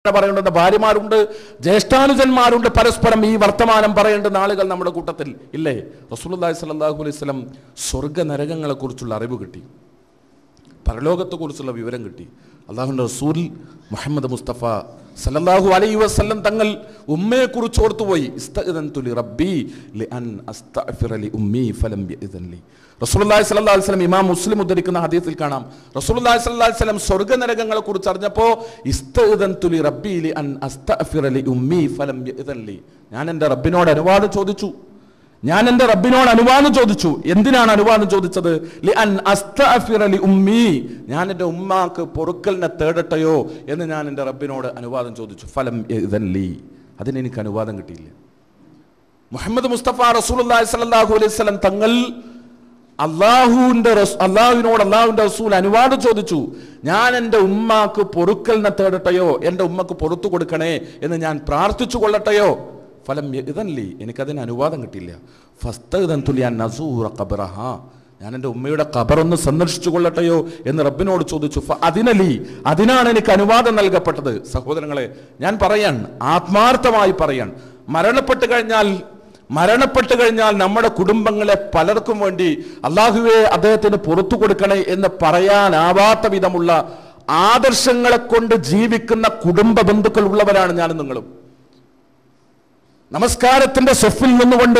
പറയേണ്ടുന്ന ഭാര്യമാരുണ്ട് ജ്യേഷ്ഠാനുജന്മാരുണ്ട് പരസ്പരം ഈ വർത്തമാനം പറയേണ്ടുന്ന ആളുകൾ നമ്മുടെ കൂട്ടത്തിൽ ഇല്ലേ റസൂലുള്ളാഹി സ്വല്ലല്ലാഹു അലൈഹി വസല്ലം സ്വർഗ്ഗ നരകങ്ങളെ കുറിച്ചുള്ള അറിവ് കിട്ടി പരലോകത്തെക്കുറിച്ചുള്ള വിവരം കിട്ടി അള്ളാഹുവിൻ്റെ റസൂൽ മുഹമ്മദ് മുസ്തഫ സല്ലല്ലാഹു അലൈഹി വസല്ലം തങ്ങൾ ഉമ്മയെ കുറിച്ച് ഓർത്തുപോയി ഇസ്തഅ്ദൻതു ലി റബ്ബി ലിഅൻ അസ്തഗ്ഫിറ ലി ഉമ്മി ഫലം യഅ്ദൻ ലി റസൂലുള്ളാഹി സ്വല്ലല്ലാഹു അലൈഹി വസല്ലം ഇമാം മുസ്ലിം ഉദ്ധരിക്കുന്ന ഹദീസിൽ കാണാം റസൂലുള്ളാഹി സ്വല്ലല്ലാഹു അലൈഹി വസല്ലം സ്വർഗ്ഗ നരകങ്ങളെ കുറിച്ച് അറിഞ്ഞപ്പോൾ ഇസ്തഅ്ദൻതു ലി റബ്ബി ലി അൻ അസ്തഗ്ഫിറ ലി ഉമ്മി ഫലം യഅ്ദൻ ലി ഞാൻ എൻ്റെ റബ്ബിനോട് അനുവാദം ചോദിച്ചു ഞാൻ എൻ്റെ റബ്ബിനോട് അനുവാദം ചോദിച്ചു എന്തിനാണ് അനുവാദം ചോദിച്ചത് ലി അൻ അസ്തഗ്ഫിറ ലി ഉമ്മി ഞാൻ എൻ്റെ ഉമ്മാക്ക് പൊറുക്കലിനെ തേടട്ടെയോ എന്ന് ഞാൻ എൻ്റെ റബ്ബിനോട് അനുവാദം ചോദിച്ചു ഫലം യഅ്ദൻ ലി അതിന് എനിക്ക് അനുവാദം കിട്ടിയില്ല മുഹമ്മദ് മുസ്തഫ റസൂലുള്ളാഹി സ്വല്ലല്ലാഹു അലൈഹി വസല്ലം തങ്ങൾ അള്ളാഹുവിന്റെ റസ്- അള്ളാഹുവിനോട് അള്ളാഹുവിന്റെ റസൂൽ അനുവാദം ചോദിച്ചു ഞാൻ എൻ്റെ ഉമ്മാക്ക് പൊറുക്കലിനെ തേടട്ടെയോ എൻ്റെ ഉമ്മക്ക് പൊറത്തു കൊടുക്കണേ എന്ന് ഞാൻ പ്രാർത്ഥിച്ചു കൊള്ളട്ടെയോ ഫലം ഇതല്ലേ എനിക്കതിന് അനുവാദം കിട്ടിയില്ല ഫസ്തൻ തുലിയാൻ നസൂറ ഖബറഹ ഞാൻ എൻ്റെ ഉമ്മയുടെ ഖബറൊന്ന് സന്ദർശിച്ചു കൊള്ളട്ടെയോ എന്ന് റബ്ബിനോട് ചോദിച്ചു ഫ അതിനലി അതിനാണ് എനിക്ക് അനുവാദം നൽകപ്പെട്ടത് സഹോദരങ്ങളെ ഞാൻ പറയാൻ ആത്മാർത്ഥമായി പറയാൻ മരണപ്പെട്ട് കഴിഞ്ഞാൽ മരണപ്പെട്ട് കഴിഞ്ഞാൽ നമ്മുടെ കുടുംബങ്ങളെ പലർക്കും വേണ്ടി അള്ളാഹുവെ അദ്ദേഹത്തിന് പുറത്തു കൊടുക്കണേ എന്ന് പറയാനാവാത്ത വിധമുള്ള ആദർശങ്ങളെ കൊണ്ട് ജീവിക്കുന്ന കുടുംബ ബന്ധുക്കൾ ഉള്ളവരാണ് ഞാനും നിങ്ങളും നമസ്കാരത്തിന്റെ സെഫിൽ നിന്നുകൊണ്ട്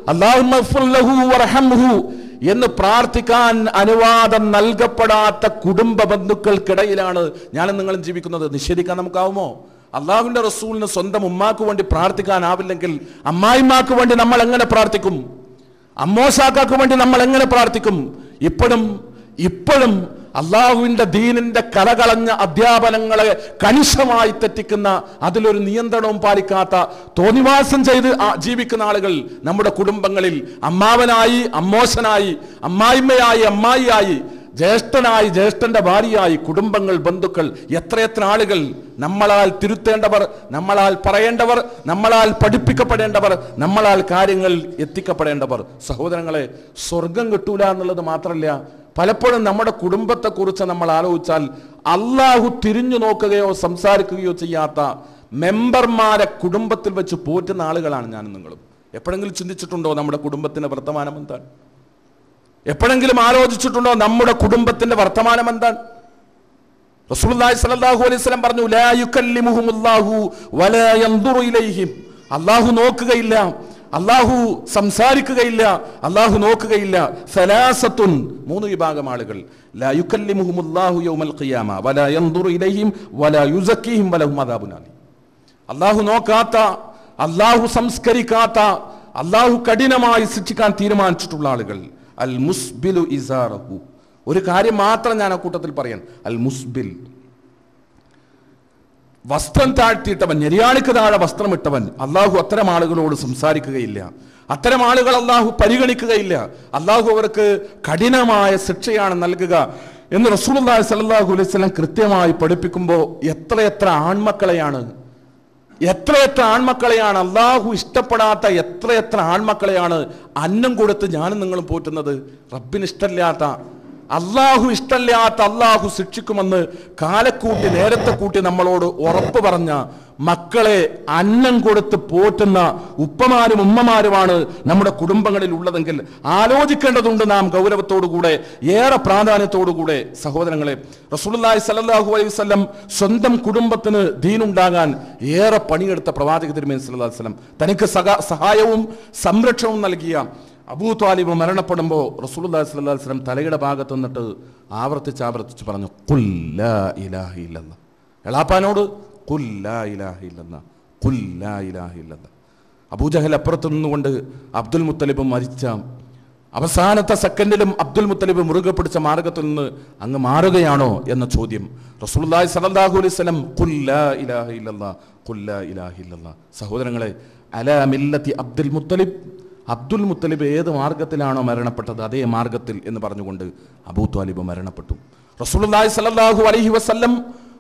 അള്ളാഹു എന്ന് പ്രാർത്ഥിക്കാൻ അനുവാദം നൽകപ്പെടാത്ത കുടുംബ ബന്ധുക്കൾക്കിടയിലാണ് ഞാനും നിങ്ങളും ജീവിക്കുന്നത് നിഷേധിക്കാൻ നമുക്കാവുമോ അള്ളാഹുവിന്റെ റസൂലിന് സ്വന്തം ഉമ്മാക്ക് വേണ്ടി പ്രാർത്ഥിക്കാനാവില്ലെങ്കിൽ അമ്മായിമാക്ക് വേണ്ടി നമ്മൾ എങ്ങനെ പ്രാർത്ഥിക്കും അമ്മോസാക്കാക്ക് വേണ്ടി നമ്മൾ എങ്ങനെ പ്രാർത്ഥിക്കും ഇപ്പോഴും ഇപ്പോഴും അള്ളാഹുവിന്റെ ദീനിന്റെ കലകളഞ്ഞ അധ്യാപനങ്ങളെ കണിശമായി തെറ്റിക്കുന്ന അതിലൊരു നിയന്ത്രണവും പാലിക്കാത്ത തോന്നിവാസം ചെയ്ത് ആ- ജീവിക്കുന്ന ആളുകൾ നമ്മുടെ കുടുംബങ്ങളിൽ അമ്മാവനായി അമ്മോശനായി അമ്മായിമ്മയായി അമ്മായിയായി ജ്യേഷ്ഠനായി ജ്യേഷ്ഠന്റെ ഭാര്യയായി കുടുംബങ്ങൾ ബന്ധുക്കൾ എത്രയെത്ര ആളുകൾ നമ്മളാൽ തിരുത്തേണ്ടവർ നമ്മളാൽ പറയേണ്ടവർ നമ്മളാൽ പഠിപ്പിക്കപ്പെടേണ്ടവർ നമ്മളാൽ കാര്യങ്ങൾ എത്തിക്കപ്പെടേണ്ടവർ സഹോദരങ്ങളെ സ്വർഗം കിട്ടൂല എന്നുള്ളത് മാത്രമല്ല പലപ്പോഴും നമ്മുടെ കുടുംബത്തെക്കുറിച്ച് നമ്മൾ ആലോചിച്ചാൽ അള്ളാഹു തിരിഞ്ഞു നോക്കുകയോ സംസാരിക്കുകയോ ചെയ്യാത്ത മെമ്പർമാരെ കുടുംബത്തിൽ വെച്ച് പോറ്റുന്ന ആളുകളാണ് ഞാനും നിങ്ങളും എപ്പോഴെങ്കിലും ചിന്തിച്ചിട്ടുണ്ടോ നമ്മുടെ കുടുംബത്തിന്റെ വർത്തമാനം എന്താണ് എപ്പോഴെങ്കിലും ആലോചിച്ചിട്ടുണ്ടോ നമ്മുടെ കുടുംബത്തിന്റെ വർത്തമാനം എന്താണ് റസൂലുള്ളാഹി സ്വല്ലല്ലാഹു അലൈഹി വസല്ലം പറഞ്ഞു ലാ യുകല്ലിമുഹുമുല്ലാഹു വലാ യൻദുറു ഇലൈഹിം അല്ലാഹു നോക്കുകയില്ല അല്ലാഹു സംസാരിക്കുകയില്ല അല്ലാഹു നോക്കുകയില്ല സലാസത്തുൻ മൂന്ന് വിഭാഗം ആളുകൾ ലാ യുകല്ലിമുഹുമുല്ലാഹു യൗമൽ ഖിയാമ വലാ യൻദുറു ഇലൈഹിം വലാ യുസക്കിഹിം വലഹും അദാബുൻ അലീം അള്ളാഹു നോക്കാത്ത അള്ളാഹു സംസ്കരിക്കാത്ത അള്ളാഹു കഠിനമായി ശിക്ഷിക്കാൻ തീരുമാനിച്ചിട്ടുള്ള ആളുകൾ അൽ മുസ്ബിലു ഇസാറഹു ഒരു കാര്യം മാത്രം ഞാൻ ആ കൂട്ടത്തിൽ പറയാൻ അൽ മുസ്ബിൽ വസ്ത്രം താഴ്ത്തിയിട്ടവൻ ഞെരിയാണിക്ക് താഴെ വസ്ത്രമിട്ടവൻ അള്ളാഹു അത്തരം ആളുകളോട് സംസാരിക്കുകയില്ല അത്തരം ആളുകൾ അള്ളാഹു പരിഗണിക്കുകയില്ല അള്ളാഹു അവർക്ക് കഠിനമായ ശിക്ഷയാണ് നൽകുക എന്ന് റസൂലുള്ളാഹി സ്വല്ലല്ലാഹു അലൈഹി വസല്ലം കൃത്യമായി പഠിപ്പിക്കുമ്പോൾ എത്രയെത്ര ആൺമക്കളെയാണ് എത്രയെത്ര ആൺമക്കളെയാണ് അള്ളാഹു ഇഷ്ടപ്പെടാത്ത എത്രയെത്ര ആൺമക്കളെയാണ് അന്നം കൊടുത്ത് ഞാനും നിങ്ങളും പോറ്റുന്നത് റബ്ബിന് ഇഷ്ടമില്ലാത്ത അള്ളാഹു ഇഷ്ടമില്ലാത്ത അള്ളാഹു ശിക്ഷിക്കുമെന്ന് കാലക്കൂട്ടി നേരത്തെ കൂട്ടി നമ്മളോട് ഉറപ്പ് പറഞ്ഞ മക്കളെ അന്നം കൊടുത്ത് പോറ്റുന്ന ഉപ്പമാരും ഉമ്മമാരുമാണ് നമ്മുടെ കുടുംബങ്ങളിൽ ഉള്ളതെങ്കിൽ ആലോചിക്കേണ്ടതുണ്ട് നാം ഗൗരവത്തോടുകൂടെ ഏറെ പ്രാധാന്യത്തോടുകൂടെ സഹോദരങ്ങളെ റസൂലുള്ളാഹി സ്വല്ലല്ലാഹു അലൈഹി വസല്ലം സ്വന്തം കുടുംബത്തിന് ദീനുണ്ടാകാൻ ഏറെ പണിയെടുത്ത പ്രവാചക തിരുമേനി സല്ലല്ലാഹു അലൈഹി വസല്ലം തനിക്ക് സഹ സഹായവും സംരക്ഷണവും നൽകിയ അബൂ താലിബ് മരണപ്പെടുമ്പോൾ റസൂലുള്ളാഹി സ്വല്ലല്ലാഹു അലൈഹി വസല്ലം തലയുടെ ഭാഗത്ത് നിന്നിട്ട് ആവർത്തിച്ച് ആവർത്തിച്ച് പറഞ്ഞു ഖുൽ ലാ ഇലാഹ ഇല്ലല്ലാഹ് എളാപ്പാനോട് ഖുൽ ലാ ഇലാഹ ഇല്ലല്ലാഹ് ഖുൽ ലാ ഇലാഹ ഇല്ലല്ലാഹ് അബൂജഹൽ അപ്പുറത്ത് നിന്നുകൊണ്ട് അബ്ദുൽ മുത്തലിബ് മരിച്ച അവസാനത്തെ സെക്കൻഡിലും അബ്ദുൽ മുത്തലിബ് മുറുകെ പിടിച്ച മാർഗത്തിൽ നിന്ന് അങ്ങ് മാറുകയാണോ എന്ന ചോദ്യം റസൂലുള്ളാഹി സ്വല്ലല്ലാഹു അലൈഹി വസല്ലം ഖുൽ ലാ ഇലാഹ ഇല്ലല്ലാഹ് ഖുൽ ലാ ഇലാഹ ഇല്ലല്ലാഹ് സഹോദരങ്ങളെ അലാ മില്ലത്തി അബ്ദുൽ മുത്തലിബ് അബ്ദുൽ മുത്തലിബ് ഏത് മാർഗത്തിലാണോ മരണപ്പെട്ടത് അതേ മാർഗത്തിൽ എന്ന് പറഞ്ഞുകൊണ്ട് അബൂ ത്വാലിബ് മരണപ്പെട്ടു റസൂലുള്ളാഹി സ്വല്ലല്ലാഹു അലൈഹി വസല്ലം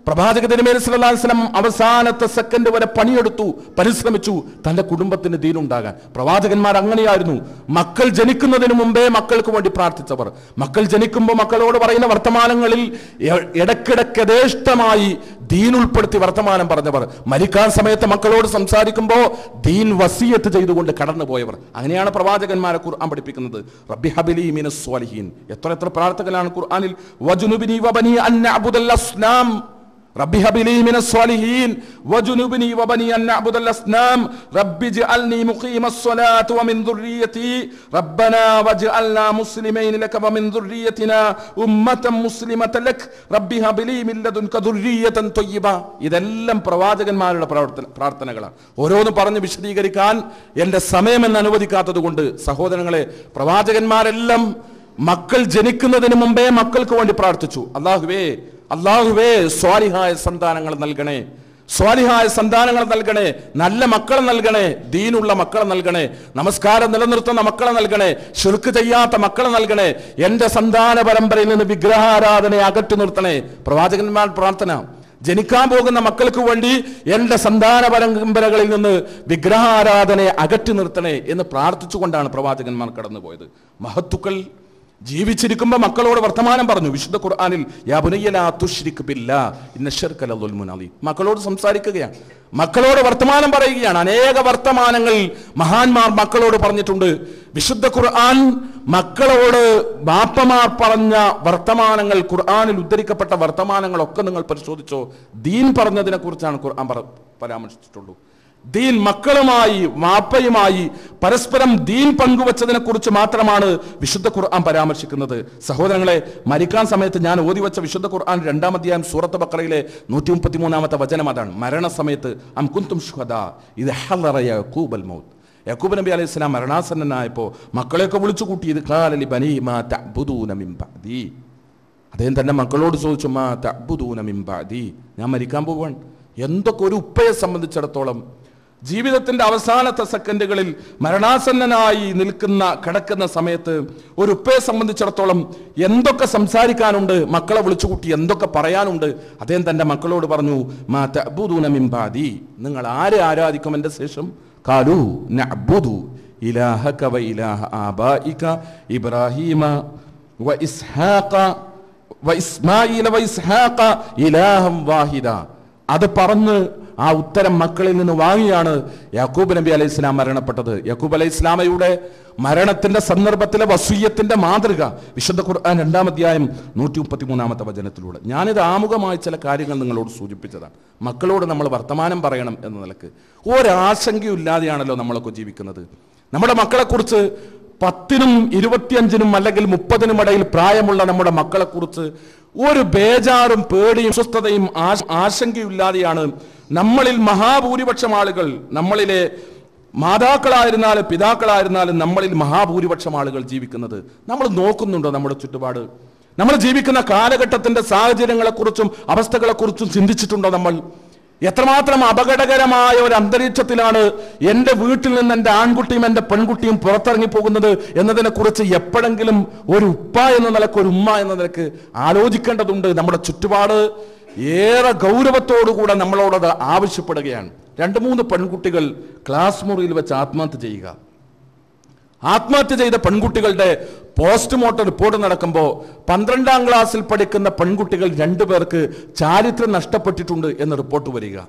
പ്രവാചക തിരുമേനി സല്ലല്ലാഹു അലൈഹി വസല്ലം അവസാനത്തെ സെക്കൻഡ് വരെ പണിയെടുത്തു പരിശ്രമിച്ചു തന്റെ കുടുംബത്തിന് ദീനുണ്ടാകാൻ പ്രവാചകന്മാർ അങ്ങനെയായിരുന്നു മക്കൾ ജനിക്കുന്നതിന് മുമ്പേ മക്കൾക്ക് വേണ്ടി പ്രാർത്ഥിച്ചവർ മക്കൾ ജനിക്കുമ്പോൾ മക്കളോട് പറയുന്ന വർത്തമാനങ്ങളിൽ എ- ഇടയ്ക്കിടയ്ക്ക് യഥേഷ്ടമായി ദീൻ ഉൾപ്പെടുത്തി വർത്തമാനം പറഞ്ഞവർ മരിക്കാൻ സമയത്ത് മക്കളോട് സംസാരിക്കുമ്പോൾ ദീൻ വസീയത്ത് ചെയ്തുകൊണ്ട് കടന്നുപോയവർ അങ്ങനെയാണ് പ്രവാചകന്മാരെ ഖുർആൻ പഠിപ്പിക്കുന്നത് റബ്ബി ഹബിലി മിനസ് സ്വാലിഹീൻ എത്ര എത്ര പ്രാർത്ഥനകളാണ് ഖുർആനിൽ വജുനുബിനി വബനി അൻ നഅബുദൽ അസ്നാം ربي هب لي من الصالحين وجنبني وبني أن نعبد الأصنام رب اجعلني مقيم الصلاة ومن ذريتي ربنا واجعلنا مسلمين لك ومن ذريتنا أمة مسلمة لك ربي هب لي من لدنك ذرية طيبة ഇതെല്ലാം പ്രവാചകന്മാരുടെ പ്രവർത്തന പ്രാർത്ഥനകളാണ് ഓരോന്ന് പറഞ്ഞ് വിശദീകരിക്കാൻ എൻ്റെ സമയം എന്ന് അനുവദിക്കാത്തത് കൊണ്ട് സഹോദരങ്ങളെ പ്രവാചകന്മാരെല്ലാം മക്കൾ ജനിക്കുന്നതിന് മുമ്പേ മക്കൾക്ക് വേണ്ടി പ്രാർത്ഥിച്ചു അള്ളാഹുവേ അള്ളാഹുവേ സ്വാലിഹായ സന്താനങ്ങൾ നൽകണേ സ്വാലിഹായ സന്താനങ്ങൾ നൽകണേ നല്ല മക്കളെ നൽകണേ ദീനുള്ള മക്കളെ നൽകണേ നമസ്കാരം നിലനിർത്തുന്ന മക്കളെ നൽകണേ ശുർക്ക് ചെയ്യാത്ത മക്കളെ നൽകണേ എന്റെ സന്താന പരമ്പരയിൽ നിന്ന് വിഗ്രഹാരാധനയെ അകറ്റി നിർത്തണേ പ്രവാചകന്മാർ പ്രാർത്ഥന ജനിക്കാൻ പോകുന്ന മക്കൾക്ക് വേണ്ടി എന്റെ സന്താന പരമ്പരകളിൽ നിന്ന് വിഗ്രഹാരാധനയെ അകറ്റി നിർത്തണേ എന്ന് പ്രാർത്ഥിച്ചുകൊണ്ടാണ് പ്രവാചകന്മാർ കടന്നുപോയത് മഹത്തുക്കൾ ജീവിച്ചിരിക്കുമ്പോൾ മക്കളോട് വർത്തമാനം പറഞ്ഞു വിശുദ്ധ ഖുർആനിൽ യാ ബുനയ്യ ലാ തുശ്രിക് ബില്ലാ ഇന്ന ശിർക ലദുൽമുൻ അലീം മക്കളോട് സംസാരിക്കുകയാണ് മക്കളോട് വർത്തമാനം പറയുകയാണ് അനേക വർത്തമാനങ്ങൾ മഹാന്മാർ മക്കളോട് പറഞ്ഞിട്ടുണ്ട് വിശുദ്ധ ഖുർആൻ മക്കളോട് ബാപ്പമാർ പറഞ്ഞ വർത്തമാനങ്ങൾ ഖുർആനിൽ ഉദ്ധരിക്കപ്പെട്ട വർത്തമാനങ്ങളൊക്കെ നിങ്ങൾ പരിശോധിച്ചോ ദീൻ പറഞ്ഞതിനെ കുറിച്ചാണ് ഖുർആൻ പറ- പരാമർശിച്ചിട്ടുള്ളൂ ദീൻ മക്കളുമായി വാപ്പയുമായി പരസ്പരം ദീൻ പങ്കുവച്ചതിനെ കുറിച്ച് മാത്രമാണ് വിശുദ്ധ ഖുർആൻ പരാമർശിക്കുന്നത് സഹോദരങ്ങളെ മരിക്കാൻ സമയത്ത് ഞാൻ ഓതി വെച്ച വിശുദ്ധ ഖുർആൻ രണ്ടാം അധ്യായം സൂറത്ത് ബക്കറയിലെ നൂറ്റി മുപ്പത്തി മൂന്നാമത്തെ വചനം അതാണ് മരണസമയത്ത് അം കുന്തും ഷുഹദാ ഇത് ഹലറ യഖൂബൽ മൗത്ത് യക്കൂബ് നബി അലൈഹി സ്വലാം മരണാസന്നനായപ്പോൾ മക്കളെയൊക്കെ വിളിച്ചു കൂട്ടി ഇത് കാലലി ബനി മാ തഅ്ബുദൂന മിൻ ബഅദി അദ്ദേഹം തന്റെ മക്കളോട് ചോദിച്ചു മാ തഅ്ബുദൂന മിൻ ബഅദി ഞാൻ മരിക്കാൻ പോവാൻ എന്തൊക്കെ ഒരു ഉപ്പയെ സംബന്ധിച്ചിടത്തോളം ജീവിതത്തിന്റെ അവസാനത്തെ സെക്കൻഡുകളിൽ മരണാസന്നനായി നിൽക്കുന്ന കിടക്കുന്ന സമയത്ത് ഒരു ഉപ്പയെ സംബന്ധിച്ചിടത്തോളം എന്തൊക്കെ സംസാരിക്കാനുണ്ട് മക്കളെ വിളിച്ചുകൂട്ടി എന്തൊക്കെ പറയാനുണ്ട് അദ്ദേഹം തന്റെ മക്കളോട് പറഞ്ഞു മാ തഅ്ബുദൂന മിൻ ബഅദി നിങ്ങൾ ആരെ ആരാധിക്കും എൻ്റെ ശേഷം കാലു നഅ്ബുദു ഇലാഹക വ ഇലാഹ ആബായിക ഇബ്രാഹീമ വ ഇസ്ഹാഖ വ ഇസ്മായില വ ഇസ്ഹാഖ ഇലാഹം വാഹിദ അത് പറഞ്ഞ് ആ ഉത്തരം മക്കളിൽ നിന്ന് വാങ്ങിയാണ് യാക്കൂബ് നബി അലൈഹി ഇസ്ലാം മരണപ്പെട്ടത് യാക്കൂബ് അലൈഹി ഇസ്ലാമയുടെ മരണത്തിന്റെ സന്ദർഭത്തിലെ വസൂയത്തിന്റെ മാതൃക വിശുദ്ധ ഖുർആൻ രണ്ടാം അധ്യായം നൂറ്റി മുപ്പത്തി മൂന്നാമത്തെ വചനത്തിലൂടെ ഞാനിത് ആമുഖമായി ചില കാര്യങ്ങൾ നിങ്ങളോട് സൂചിപ്പിച്ചതാണ് മക്കളോട് നമ്മൾ വർത്തമാനം പറയണം എന്ന നിലക്ക് ഒരാശങ്കയും ഇല്ലാതെയാണല്ലോ നമ്മളൊക്കെ ജീവിക്കുന്നത് നമ്മുടെ മക്കളെക്കുറിച്ച് പത്തിനും ഇരുപത്തിയഞ്ചിനും അല്ലെങ്കിൽ മുപ്പതിനും ഇടയിൽ പ്രായമുള്ള നമ്മുടെ മക്കളെക്കുറിച്ച് ഒരു ബേജാറും പേടിയും സ്വസ്ഥതയും ആശ- ആശങ്കയില്ലാതെയാണ് നമ്മളിൽ മഹാഭൂരിപക്ഷം ആളുകൾ നമ്മളിലെ മാതാക്കളായിരുന്നാലും പിതാക്കളായിരുന്നാലും നമ്മളിൽ മഹാഭൂരിപക്ഷം ആളുകൾ ജീവിക്കുന്നത് നമ്മൾ നോക്കുന്നുണ്ടോ നമ്മുടെ ചുറ്റുപാട് നമ്മൾ ജീവിക്കുന്ന കാലഘട്ടത്തിന്റെ സാഹചര്യങ്ങളെക്കുറിച്ചും അവസ്ഥകളെക്കുറിച്ചും ചിന്തിച്ചിട്ടുണ്ടോ നമ്മൾ എത്രമാത്രം അപകടകരമായ ഒരു അന്തരീക്ഷത്തിലാണ് എൻ്റെ വീട്ടിൽ നിന്ന് എൻ്റെ ആൺകുട്ടിയും എൻ്റെ പെൺകുട്ടിയും പുറത്തിറങ്ങി പോകുന്നത് എന്നതിനെ കുറിച്ച് എപ്പോഴെങ്കിലും ഒരു ഉപ്പ എന്ന നിലക്ക് ഒരു ഉമ്മ എന്ന നിലക്ക് ആലോചിക്കേണ്ടതുണ്ട് നമ്മുടെ ചുറ്റുപാട് ഏറെ ഗൗരവത്തോടുകൂടെ നമ്മളോടത് ആവശ്യപ്പെടുകയാണ് രണ്ട് മൂന്ന് പെൺകുട്ടികൾ ക്ലാസ് മുറിയിൽ വെച്ച് ആത്മഹത്യ ചെയ്യുക ആത്മഹത്യ ചെയ്ത പെൺകുട്ടികളുടെ പോസ്റ്റ്മോർട്ടം റിപ്പോർട്ട് നടക്കുമ്പോൾ പന്ത്രണ്ടാം ക്ലാസ്സിൽ പഠിക്കുന്ന പെൺകുട്ടികൾ രണ്ടുപേർക്ക് ചാരിത്രം നഷ്ടപ്പെട്ടിട്ടുണ്ട് എന്ന് റിപ്പോർട്ട് വരിക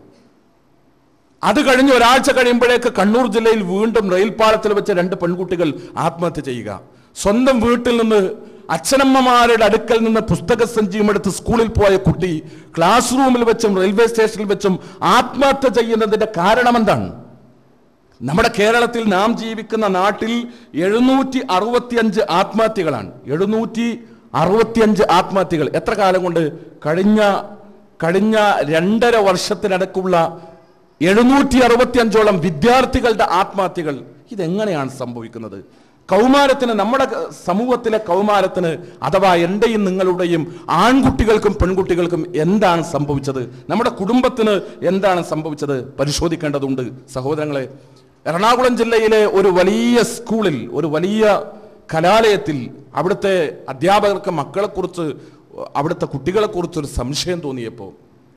അത് കഴിഞ്ഞ് ഒരാഴ്ച കഴിയുമ്പോഴേക്ക് കണ്ണൂർ ജില്ലയിൽ വീണ്ടും റെയിൽപാളത്തിൽ വെച്ച് രണ്ട് പെൺകുട്ടികൾ ആത്മഹത്യ ചെയ്യുക സ്വന്തം വീട്ടിൽ നിന്ന് അച്ഛനമ്മമാരുടെ അടുക്കൽ നിന്ന് പുസ്തക സഞ്ചിയും എടുത്ത് സ്കൂളിൽ പോയ കുട്ടി ക്ലാസ് റൂമിൽ വെച്ചും റെയിൽവേ സ്റ്റേഷനിൽ വെച്ചും ആത്മഹത്യ ചെയ്യുന്നതിന്റെ കാരണം എന്താണ് നമ്മുടെ കേരളത്തിൽ നാം ജീവിക്കുന്ന നാട്ടിൽ എഴുന്നൂറ്റി അറുപത്തിയഞ്ച് ആത്മഹത്യകളാണ് എഴുന്നൂറ്റി അറുപത്തിയഞ്ച് ആത്മഹത്യകൾ എത്ര കാലം കൊണ്ട് കഴിഞ്ഞ കഴിഞ്ഞ രണ്ടര വർഷത്തിനടക്കുള്ള എഴുന്നൂറ്റി അറുപത്തിയഞ്ചോളം വിദ്യാർത്ഥികളുടെ ആത്മഹത്യകൾ ഇതെങ്ങനെയാണ് സംഭവിക്കുന്നത് കൗമാരത്തിന് നമ്മുടെ സമൂഹത്തിലെ കൗമാരത്തിന് അഥവാ എന്റെയും നിങ്ങളുടെയും ആൺകുട്ടികൾക്കും പെൺകുട്ടികൾക്കും എന്താണ് സംഭവിച്ചത് നമ്മുടെ കുടുംബത്തിന് എന്താണ് സംഭവിച്ചത് പരിശോധിക്കേണ്ടതുണ്ട് സഹോദരങ്ങളെ എറണാകുളം ജില്ലയിലെ ഒരു വലിയ സ്കൂളിൽ ഒരു വലിയ കലാലയത്തിൽ അവിടുത്തെ അധ്യാപകർക്ക് മക്കളെക്കുറിച്ച് അവിടുത്തെ കുട്ടികളെക്കുറിച്ച് ഒരു സംശയം തോന്നിയപ്പോൾ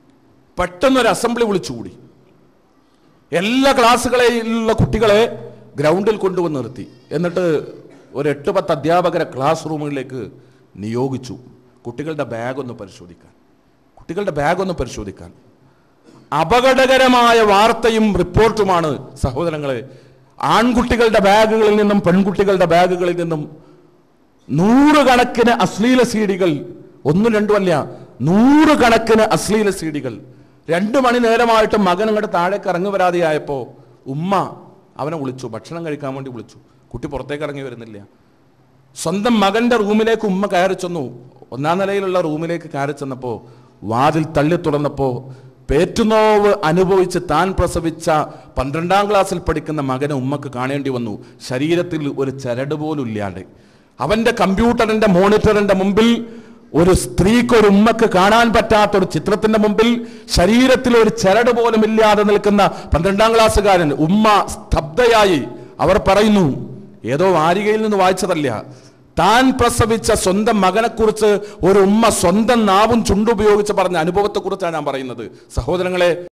പെട്ടെന്നൊരു അസംബ്ലി വിളിച്ചുകൂടി എല്ലാ ക്ലാസ്സുകളിലുള്ള കുട്ടികളെ ഗ്രൗണ്ടിൽ കൊണ്ടുവന്ന് നിർത്തി എന്നിട്ട് ഒരു എട്ട് പത്ത് അധ്യാപകരെ ക്ലാസ് റൂമുകളിലേക്ക് നിയോഗിച്ചു കുട്ടികളുടെ ബാഗ് ഒന്ന് പരിശോധിക്കാൻ കുട്ടികളുടെ ബാഗ് ഒന്ന് പരിശോധിക്കാൻ അപകടകരമായ വാർത്തയും റിപ്പോർട്ടുമാണ് സഹോദരങ്ങളെ ആൺകുട്ടികളുടെ ബാഗുകളിൽ നിന്നും പെൺകുട്ടികളുടെ ബാഗുകളിൽ നിന്നും നൂറുകണക്കിന് അശ്ലീല സീഡികൾ ഒന്നും രണ്ടും അല്ല നൂറുകണക്കിന് അശ്ലീല സീഡികൾ രണ്ടു മണി നേരമായിട്ട് മകൻ അങ്ങോട്ട് താഴേക്ക് ഇറങ്ങി വരാതെയായപ്പോ ഉമ്മ അവനെ വിളിച്ചു ഭക്ഷണം കഴിക്കാൻ വേണ്ടി വിളിച്ചു കുട്ടി പുറത്തേക്ക് ഇറങ്ങി വരുന്നില്ല സ്വന്തം മകന്റെ റൂമിലേക്ക് ഉമ്മ കയറി ചെന്നു ഒന്നാം നിലയിലുള്ള റൂമിലേക്ക് കയറി ചെന്നപ്പോ വാതിൽ തള്ളി തുറന്നപ്പോ പേറ്റുനോവ് അനുഭവിച്ച് താൻ പ്രസവിച്ച പന്ത്രണ്ടാം ക്ലാസ്സിൽ പഠിക്കുന്ന മകനെ ഉമ്മക്ക് കാണേണ്ടി വന്നു ശരീരത്തിൽ ഒരു ചരട് പോലും ഇല്ലാണ്ട് അവന്റെ കമ്പ്യൂട്ടറിന്റെ മോണിറ്ററിന്റെ മുമ്പിൽ ഒരു സ്ത്രീക്ക് ഒരു ഉമ്മക്ക് കാണാൻ പറ്റാത്ത ഒരു ചിത്രത്തിന്റെ മുമ്പിൽ ശരീരത്തിൽ ഒരു ചരട് പോലും ഇല്ലാതെ നിൽക്കുന്ന പന്ത്രണ്ടാം ക്ലാസ്സുകാരൻ ഉമ്മ സ്തബ്ധയായി അവർ പറയുന്നു ഏതോ വാരികയിൽ നിന്ന് വായിച്ചതല്ല താൻ പ്രസവിച്ച സ്വന്തം മകനെക്കുറിച്ച് ഒരു ഉമ്മ സ്വന്തം നാവും ചുണ്ടുപയോഗിച്ച് പറഞ്ഞ അനുഭവത്തെക്കുറിച്ചാണ് ഞാൻ പറയുന്നത് സഹോദരങ്ങളെ